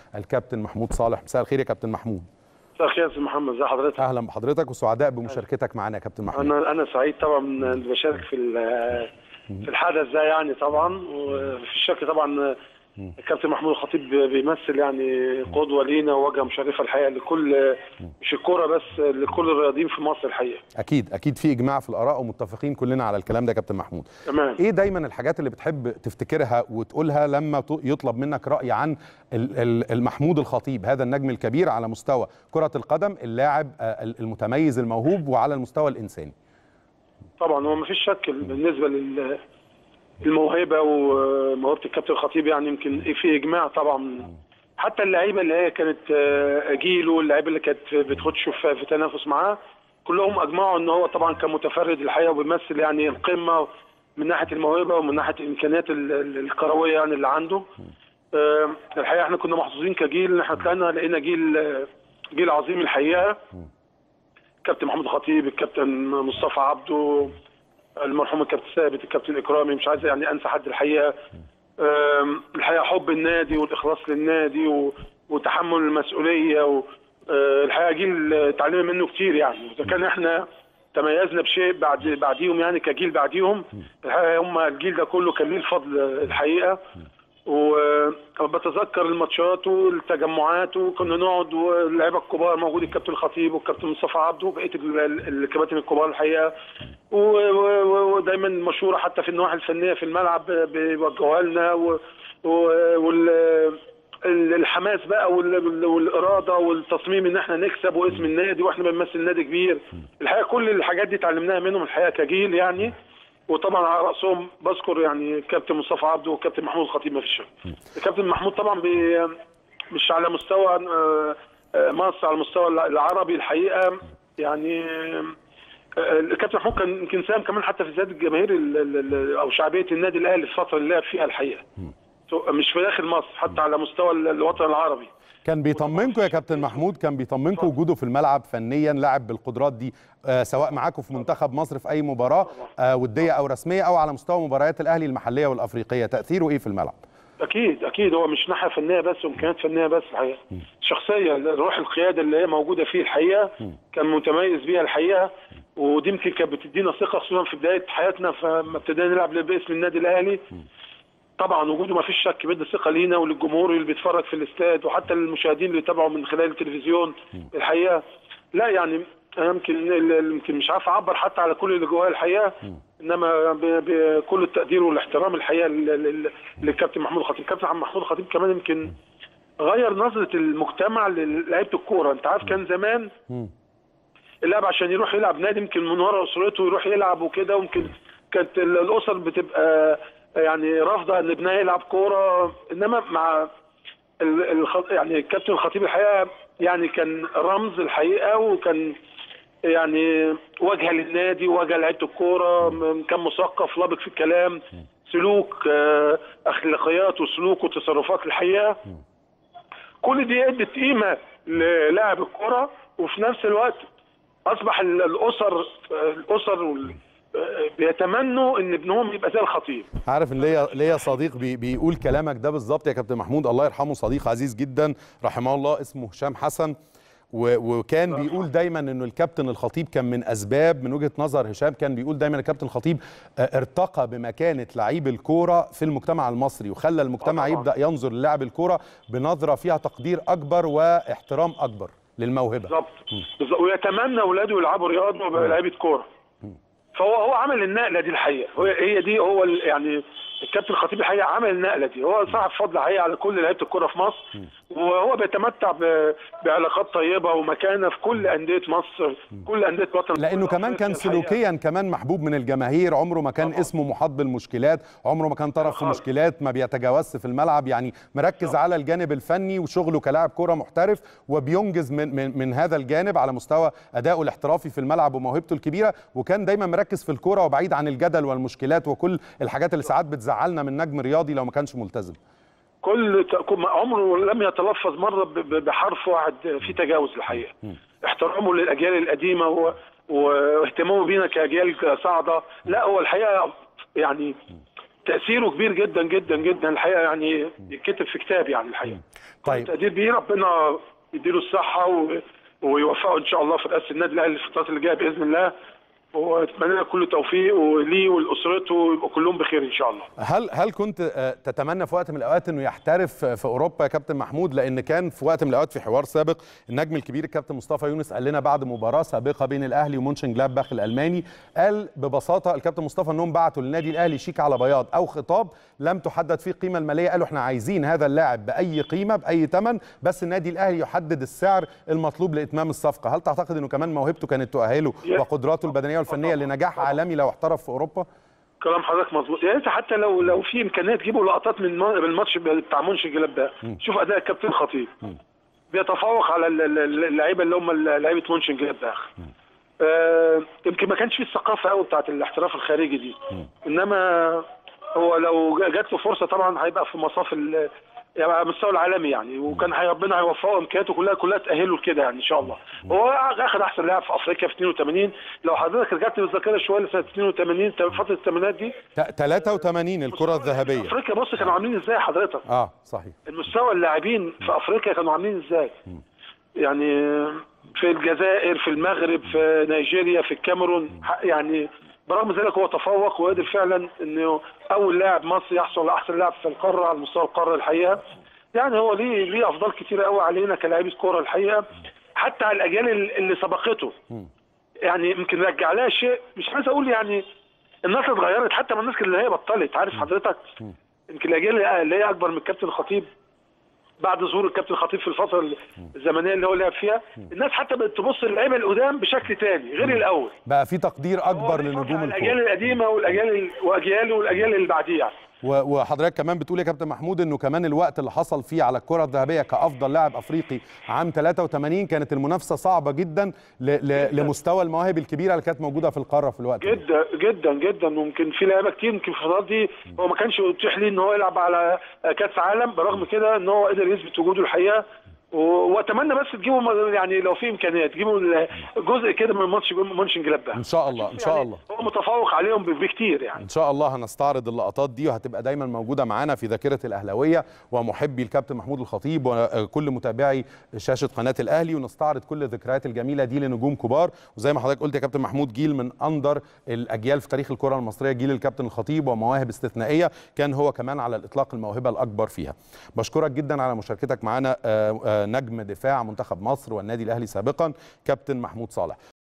الكابتن محمود صالح مساء الخير يا كابتن محمود مساء الخير يا استاذ محمد ازي حضرتك اهلا بحضرتك وسعداء بمشاركتك معنا يا كابتن محمود انا انا سعيد طبعا إن بشارك في في الحدث ده يعني طبعا وفي الشك طبعا الكابتن محمود الخطيب بيمثل يعني قدوه لينا ووجهه مشرفه الحقيقه لكل مش الكوره بس لكل الرياضيين في مصر الحقيقه اكيد اكيد في اجماع في الاراء ومتفقين كلنا على الكلام ده يا كابتن محمود تمام ايه دايما الحاجات اللي بتحب تفتكرها وتقولها لما ت- يطلب منك راي عن ال- ال- المحمود الخطيب هذا النجم الكبير على مستوى كره القدم اللاعب آه، المتميز الموهوب وعلى المستوى الانساني طبعا هو مفيش شك بالنسبه لل الموهبه وموهبه الكابتن الخطيب يعني يمكن في اجماع طبعا حتى اللعيبه اللي هي كانت آه، جيله اللعيبه اللي كانت بتخش في في تنافس معاه كلهم اجمعوا ان هو طبعا كان متفرد الحقيقه وبيمثل يعني القمه من ناحيه الموهبه ومن ناحيه الامكانيات ال- ال- الكرويه يعني اللي عنده آه، الحقيقه احنا كنا محظوظين كجيل ان احنا طلعنا لقينا جيل آه، جيل عظيم الحقيقه الكابتن محمود الخطيب الكابتن مصطفى عبده المرحوم الكابتن ثابت الكابتن اكرامي مش عايز يعني انسى حد الحقيقه آم، الحقيقه حب النادي والاخلاص للنادي و- وتحمل المسؤوليه و- آه، الحقيقه جيل اتعلمنا منه كتير يعني اذا كان احنا تميزنا بشيء بعد بعديهم يعني كجيل بعديهم الحقيقه هم الجيل ده كله كان ليه الفضل الحقيقه وبتذكر الماتشات والتجمعات وكنا نقعد واللعيبه الكبار موجود الكابتن الخطيب والكابتن مصطفى عبده وبقيه ال- ال- الكباتن الكبار الحقيقه و- و- و- ودايما مشوره حتى في النواحي الفنيه في الملعب بيوجهوها لنا و- و- وال ال- الحماس بقى وال- وال- والاراده والتصميم ان احنا نكسب واسم النادي واحنا بنمثل نادي كبير الحقيقه كل الحاجات دي اتعلمناها منهم الحقيقه كجيل يعني وطبعا على راسهم بذكر يعني الكابتن مصطفى عبده والكابتن محمود الخطيب ما فيش شك الكابتن محمود طبعا بي مش على مستوى آه، آه، مصر على المستوى العربي الحقيقه يعني آه، الكابتن محمود كان يمكن ساهم كمان حتى في زياده الجماهير ال- ال- ال- او شعبيه النادي الاهلي في الفتره اللي لعب فيها الحقيقه سو- مش في داخل مصر حتى على مستوى ال- الوطن العربي كان بيطمنكم يا كابتن محمود كان بيطمنكم وجوده في الملعب فنيا لاعب بالقدرات دي آه، سواء معاكم في منتخب مصر في اي مباراه آه، وديه او رسميه او على مستوى مباريات الاهلي المحليه والافريقيه تاثيره ايه في الملعب اكيد اكيد هو مش ناحيه فنيه بس وامكانيات فنيه بس الحقيقه شخصيه روح القياده اللي هي موجوده فيه الحقيقه كان متميز بيها الحقيقه ودي يمكن كانت بتدينا ثقه خصوصا في بدايه حياتنا فلما ابتدينا نلعب باسم النادي الاهلي طبعا وجوده ما فيش شك بيدي ثقه لينا وللجمهور اللي بيتفرج في الاستاد وحتى للمشاهدين اللي يتابعوا من خلال التلفزيون الحقيقه لا يعني أنا يمكن يمكن مش عارف اعبر حتى على كل اللي جواه الحقيقه انما ب- بكل التقدير والاحترام الحقيقه لل- لل- للكابتن محمود الخطيب الكابتن محمود الخطيب كمان يمكن غير نظره المجتمع للعيبه الكوره انت عارف كان زمان اللاعب عشان يروح يلعب نادي يمكن من ورا اسرته يروح يلعب وكده ويمكن كانت ال- الاسر بتبقى يعني رافضه ان ابنها يلعب كوره انما مع ال- الخ- يعني الكابتن الخطيب الحقيقه يعني كان رمز الحقيقه وكان يعني وجهه للنادي وجهه لعيبه الكوره م- كان مثقف لابق في الكلام سلوك آه، اخلاقيات وسلوك وتصرفات الحقيقه كل دي ادت قيمه للاعب الكره وفي نفس الوقت اصبح ال- الاسر الاسر وال- بيتمنوا ان ابنهم يبقى زي الخطيب عارف ان ليا ليا صديق بي بيقول كلامك ده بالظبط يا كابتن محمود الله يرحمه صديق عزيز جدا رحمه الله اسمه هشام حسن و- وكان بيقول دايما انه الكابتن الخطيب كان من اسباب من وجهه نظر هشام كان بيقول دايما الكابتن الخطيب آه، ارتقى بمكانه لعيب الكوره في المجتمع المصري وخلى المجتمع طبعاً. يبدا ينظر للاعب الكوره بنظره فيها تقدير اكبر واحترام اكبر للموهبه بالظبط بالظبط. ويتمنى اولاده يلعبوا رياضه ويبقى لعيبه كوره فهو هو عمل النقله دي الحقيقه هو هي دي هو ال- يعني الكابتن الخطيب الحقيقه عمل النقله دي هو صاحب فضل حقيقه على كل لعيبه الكوره في مصر وهو بيتمتع ب- بعلاقات طيبه ومكانه في كل انديه مصر كل انديه الوطن لانه كمان كان الحقيقة. سلوكيا كمان محبوب من الجماهير عمره ما كان طبعاً. اسمه محاط بالمشكلات عمره ما كان طرف في خالص. مشكلات ما بيتجاوزش في الملعب يعني مركز على الجانب الفني وشغله كلاعب كوره محترف وبينجز من, من من هذا الجانب على مستوى ادائه الاحترافي في الملعب وموهبته الكبيره وكان دايما مركز في الكوره وبعيد عن الجدل والمشكلات وكل الحاجات اللي ساعات بتزعلنا من نجم رياضي لو ما كانش ملتزم كل ت- عمره لم يتلفظ مره ب- ب- بحرف واحد في تجاوز الحقيقه احترامه للاجيال القديمه و... واهتمامه بينا كاجيال صاعده لا هو الحقيقه يعني تاثيره كبير جدا جدا جدا الحقيقه يعني يتكتب في كتاب يعني الحقيقه طيب تقدير بيه ربنا يديله الصحه و... ويوفقه ان شاء الله في رئاسه النادي الاهلي في الفترات اللي جايه باذن الله واتمنى له كل توفيق وليه ولاسرته يبقوا كلهم بخير ان شاء الله هل هل كنت آه، تتمنى في وقت من الاوقات انه يحترف في اوروبا يا كابتن محمود لان كان في وقت من الاوقات في حوار سابق النجم الكبير الكابتن مصطفى يونس قال لنا بعد مباراه سابقه بين الاهلي ومونشن جلادباخ الالماني قال ببساطه الكابتن مصطفى انهم بعتوا للنادي الاهلي شيك على بياض او خطاب لم تحدد فيه القيمه الماليه قالوا احنا عايزين هذا اللاعب باي قيمه باي ثمن بس النادي الاهلي يحدد السعر المطلوب لاتمام الصفقه هل تعتقد انه كمان موهبته كانت تؤهله يا- وقدراته البدنيه والفنيه لنجاح عالمي لو احترف في اوروبا كلام حضرتك مظبوط يعني انت حتى لو لو في امكانيه تجيبوا لقطات من من الماتش بتاع مونشن جلابه شوف اداء الكابتن خطيب بيتفوق على ال- ال- اللعيبه اللي هم لعيبه مونشن جلاباخ آه، يمكن ما كانش في الثقافه قوي بتاعت الاحتراف الخارجي دي انما هو لو جات له فرصه طبعا هيبقى في مصاف ال- يعني على المستوى العالمي يعني وكان هي- ربنا هيوفقه امكانياته كلها كلها تاهله لكده يعني ان شاء الله هو اخذ احسن لاعب في افريقيا في 82 لو حضرتك رجعت بالذاكره شويه لسنه 82 فتره الثمانينات دي ت- 83 الكره الذهبيه افريقيا بص كانوا عاملين ازاي حضرتك اه صحيح المستوى اللاعبين في افريقيا كانوا عاملين ازاي يعني في الجزائر في المغرب في نيجيريا في الكاميرون ح- يعني برغم ذلك هو تفوق وقدر فعلا انه اول لاعب مصري يحصل على احسن لاعب في القاره على مستوى القاره الحقيقه يعني هو ليه ليه افضال كتيره قوي علينا كلاعبي كوره الحقيقه حتى على الاجيال ال- اللي سبقته يعني يمكن رجع لها شيء مش عايز اقول يعني الناس اتغيرت حتى من الناس اللي هي بطلت عارف حضرتك يمكن الاجيال اللي هي اكبر من الكابتن الخطيب بعد ظهور الكابتن الخطيب في الفتره الزمنيه اللي هو لعب فيها الناس حتى بقت تبص للعيبه القدام بشكل تاني غير الاول بقى في تقدير اكبر هو لنجوم الاجيال الكوره القديمه والاجيال ال- واجياله والاجيال اللي بعديها و- وحضرتك كمان بتقول يا كابتن محمود انه كمان الوقت اللي حصل فيه على الكره الذهبيه كافضل لاعب افريقي عام 83 كانت المنافسه صعبه جدا ل- ل- لمستوى المواهب الكبيره اللي كانت موجوده في القاره في الوقت ده جدا جدا جدا ممكن في لعيبه كتير يمكن في الفترات دي هو ما كانش يتيح ليه ان هو يلعب على كاس عالم برغم كده ان هو قدر يثبت وجوده الحقيقه و- واتمنى بس تجيبوا م- يعني لو في امكانيات تجيبوا ال- جزء كده من ماتش مونشن جلابه ان شاء الله ان شاء يعني الله هو متفوق عليهم ب- بكتير يعني ان شاء الله هنستعرض اللقطات دي وهتبقى دايما موجوده معانا في ذاكره الاهلاويه ومحبي الكابتن محمود الخطيب وكل متابعي شاشه قناه الاهلي ونستعرض كل الذكريات الجميله دي لنجوم كبار وزي ما حضرتك قلت يا كابتن محمود جيل من اندر الاجيال في تاريخ الكره المصريه جيل الكابتن الخطيب ومواهب استثنائيه كان هو كمان على الاطلاق الموهبه الاكبر فيها بشكرك جدا على مشاركتك معنا آه، آه، نجم دفاع منتخب مصر والنادي الاهلي سابقا كابتن محمود صالح